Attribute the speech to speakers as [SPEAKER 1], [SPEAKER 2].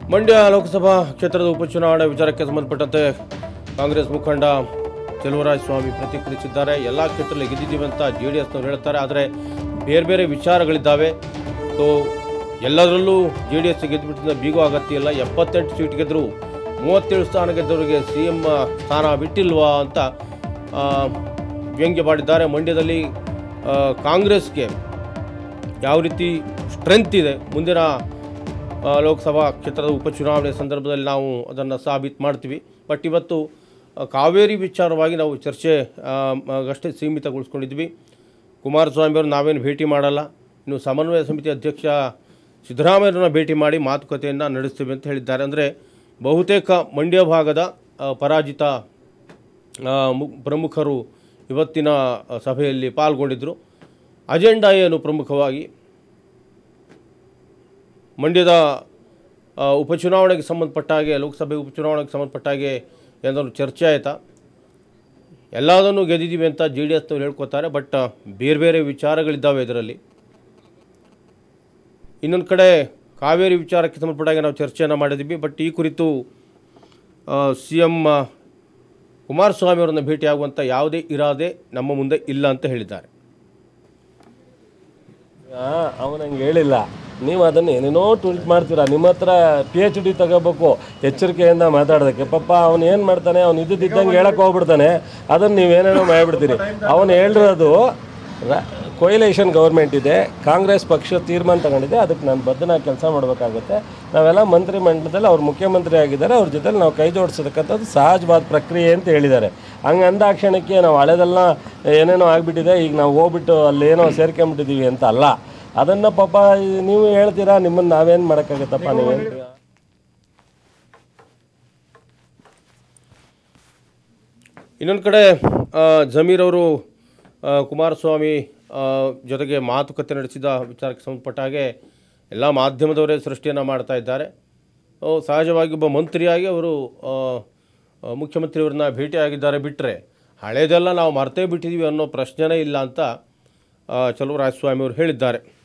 [SPEAKER 1] ಮಂಡ್ಯ ಲೋಕಸಭಾ ಕ್ಷೇತ್ರದ ಉಪಚುನಾವಣೆ ವಿಚಾರಕ್ಕೆ ಸಂಬಂಧಪಟ್ಟಂತೆ ಕಾಂಗ್ರೆಸ್ ಮುಖಂಡ ಚೆಲುವರಾಜ ಸ್ವಾಮಿ ಪ್ರತಿಕ್ರಿಯಿಸಿದ್ದಾರೆ ಎಲ್ಲ ಕ್ಷೇತ್ರದಲ್ಲಿ ಗೆದ್ದಿದ್ದೀವಿ ಅಂತ ಜೆ ಡಿ ಎಸ್ನವ್ರು ಹೇಳ್ತಾರೆ ಆದರೆ ಬೇರೆ ಬೇರೆ ವಿಚಾರಗಳಿದ್ದಾವೆ ಸೊ ಎಲ್ಲದರಲ್ಲೂ ಜೆ ಡಿ ಎಸ್ ಗೆದ್ದುಬಿಟ್ಟಿಂದ ಬೀಗೋ ಅಗತ್ಯ ಇಲ್ಲ ಎಪ್ಪತ್ತೆಂಟು ಸೀಟ್ ಗೆದ್ದರು ಮೂವತ್ತೇಳು ಸ್ಥಾನ ಗೆದ್ದವರಿಗೆ ಸಿ ಎಂ ಸ್ಥಾನ ಬಿಟ್ಟಿಲ್ವಾ ಅಂತ ಆ, ವ್ಯಂಗ್ಯ ಮಾಡಿದ್ದಾರೆ ಮಂಡ್ಯದಲ್ಲಿ ಆ, ಕಾಂಗ್ರೆಸ್ಗೆ ಯಾವ ರೀತಿ ಸ್ಟ್ರೆಂತ್ ಇದೆ ಮುಂದಿನ ಆ, ಲೋಕಸಭಾ ಕ್ಷೇತ್ರದ ಉಪಚುನಾವಣೆ ಸಂದರ್ಭದಲ್ಲಿ ನಾವು ಅದನ್ನು ಸಾಬೀತು ಮಾಡ್ತೀವಿ ಬಟ್ ಇವತ್ತು ಆ, ಕಾವೇರಿ ವಿಚಾರವಾಗಿ ನಾವು ಚರ್ಚೆ ಆ, ಮ- ಅಷ್ಟೇ ಸೀಮಿತಗೊಳಿಸ್ಕೊಂಡಿದ್ವಿ ಕುಮಾರಸ್ವಾಮಿಯವರು ನಾವೇನು ಭೇಟಿ ಮಾಡಲ್ಲ ಇನ್ನು ಸಮನ್ವಯ ಸಮಿತಿ ಅಧ್ಯಕ್ಷ ಸಿದ್ದರಾಮಯ್ಯರನ್ನ ಭೇಟಿ ಮಾಡಿ ಮಾತುಕತೆಯನ್ನು ನಡೆಸ್ತೀವಿ ಅಂತ ಹೇಳಿದ್ದಾರೆ ಅಂದರೆ ಬಹುತೇಕ ಮಂಡ್ಯ ಭಾಗದ ಆ, ಪರಾಜಿತ ಆ, ಮು- ಪ್ರಮುಖರು ಇವತ್ತಿನ ಆ, ಸಭೆಯಲ್ಲಿ ಪಾಲ್ಗೊಂಡಿದ್ದರು ಅಜೆಂಡಾ ಏನು ಪ್ರಮುಖವಾಗಿ ಮಂಡ್ಯದ ಆ, ಉಪಚುನಾವಣೆಗೆ ಸಂಬಂಧಪಟ್ಟ ಹಾಗೆ ಲೋಕಸಭೆ ಉಪಚುನಾವಣೆಗೆ ಸಂಬಂಧಪಟ್ಟ ಹಾಗೆ ಏನಾದರೂ ಚರ್ಚೆ ಆಯಿತಾ ಎಲ್ಲದನ್ನು ಗೆದ್ದಿದ್ದೀವಿ ಅಂತ ಜೆ ಡಿ ಎಸ್ನವ್ರು ಹೇಳ್ಕೊತಾರೆ ಬಟ್ ಬೇರೆ ಬೇರೆ ವಿಚಾರಗಳಿದ್ದಾವೆ ಇದರಲ್ಲಿ ಇನ್ನೊಂದು ಕಡೆ ಕಾವೇರಿ ವಿಚಾರಕ್ಕೆ ಸಂಬಂಧಪಟ್ಟ ಹಾಗೆ ನಾವು ಚರ್ಚೆಯನ್ನು ಮಾಡಿದ್ವಿ ಬಟ್ ಈ ಕುರಿತು ಸಿ ಎಂ ಕುಮಾರಸ್ವಾಮಿ ಅವರನ್ನು ಭೇಟಿಯಾಗುವಂಥ ಯಾವುದೇ ಇರಾದೆ ನಮ್ಮ ಮುಂದೆ ಇಲ್ಲ ಅಂತ ಹೇಳಿದ್ದಾರೆ
[SPEAKER 2] ಅವನು ಹಂಗೆ ಹೇಳಿಲ್ಲ ನೀವು ಅದನ್ನು ಏನೇನೋ ಟ್ವೀಟ್ ಮಾಡ್ತೀರಾ ನಿಮ್ಮ ಹತ್ರ ಪಿ ಎಚ್ ಡಿ ತಗೋಬೇಕು ಎಚ್ಚರಿಕೆಯಿಂದ ಮಾತಾಡೋದಕ್ಕೆ ಪಾಪ ಅವನು ಏನು ಮಾಡ್ತಾನೆ ಅವ್ನು ಇದ್ದಿದ್ದಂಗೆ ಹೇಳಕ್ಕೆ ಹೋಗ್ಬಿಡ್ತಾನೆ ಅದನ್ನು ನೀವೇನೇನೋ ಮಾಡಿಬಿಡ್ತೀರಿ ಅವನು ಹೇಳಿರೋದು ಕೊಯ್ಲೇಷನ್ ಗೌರ್ಮೆಂಟ್ ಇದೆ ಕಾಂಗ್ರೆಸ್ ಪಕ್ಷ ತೀರ್ಮಾನ ತಗೊಂಡಿದೆ ಅದಕ್ಕೆ ನಾನು ಬದ್ಧನಾಗಿ ಕೆಲಸ ಮಾಡಬೇಕಾಗುತ್ತೆ ನಾವೆಲ್ಲ ಮಂತ್ರಿ ಮಂಡಲದಲ್ಲಿ ಅವ್ರು ಮುಖ್ಯಮಂತ್ರಿ ಆಗಿದ್ದಾರೆ ಅವ್ರ ಜೊತೆಲಿ ನಾವು ಕೈ ಜೋಡಿಸತಕ್ಕಂಥದ್ದು ಸಹಜವಾದ ಪ್ರಕ್ರಿಯೆ ಅಂತ ಹೇಳಿದ್ದಾರೆ ಹಂಗೆ ಅಂದಾಕ್ಷಣಕ್ಕೆ ನಾವು ಹಳೆದೆಲ್ಲ ಏನೇನೋ ಆಗಿಬಿಟ್ಟಿದೆ ಈಗ ನಾವು ಹೋಗ್ಬಿಟ್ಟು ಅಲ್ಲೇನೋ ಸೇರ್ಕೊಂಬಿಟ್ಟಿದ್ದೀವಿ ಅಂತ ಅಲ್ಲ ಅದನ್ನು ಪಾಪ ಈ- ನೀವು ಹೇಳ್ತೀರಾ ನಿಮ್ಮನ್ನು ನಾವೇನು ಮಾಡೋಕ್ಕಾಗತ್ತಪ್ಪ ನೀವು ಹೇಳ್ತೀರಾ
[SPEAKER 1] ಇನ್ನೊಂದು ಕಡೆ ಆ, ಜಮೀರ್ ಅವರು ಆ, ಕುಮಾರಸ್ವಾಮಿ ಆ, ಜೊತೆಗೆ ಮಾತುಕತೆ ನಡೆಸಿದ ವಿಚಾರಕ್ಕೆ ಸಂಬಂಧಪಟ್ಟ ಹಾಗೆ ಎಲ್ಲ ಮಾಧ್ಯಮದವರೇ ಸೃಷ್ಟಿಯನ್ನು ಮಾಡ್ತಾ ಇದ್ದಾರೆ ಆ, ಸಹಜವಾಗಿ ಒಬ್ಬ ಮಂತ್ರಿಯಾಗಿ ಅವರು ಆ, ಆ, ಮುಖ್ಯಮಂತ್ರಿಯವ್ರನ್ನ ಭೇಟಿಯಾಗಿದ್ದಾರೆ ಬಿಟ್ಟರೆ ಹಳೇದೆಲ್ಲ ನಾವು ಮರ್ತೇ ಬಿಟ್ಟಿದ್ದೀವಿ ಅನ್ನೋ ಪ್ರಶ್ನೆನೇ ಇಲ್ಲ ಅಂತ ಚಲುವರಾಜಸ್ವಾಮಿ ಅವರು ಹೇಳಿದ್ದಾರೆ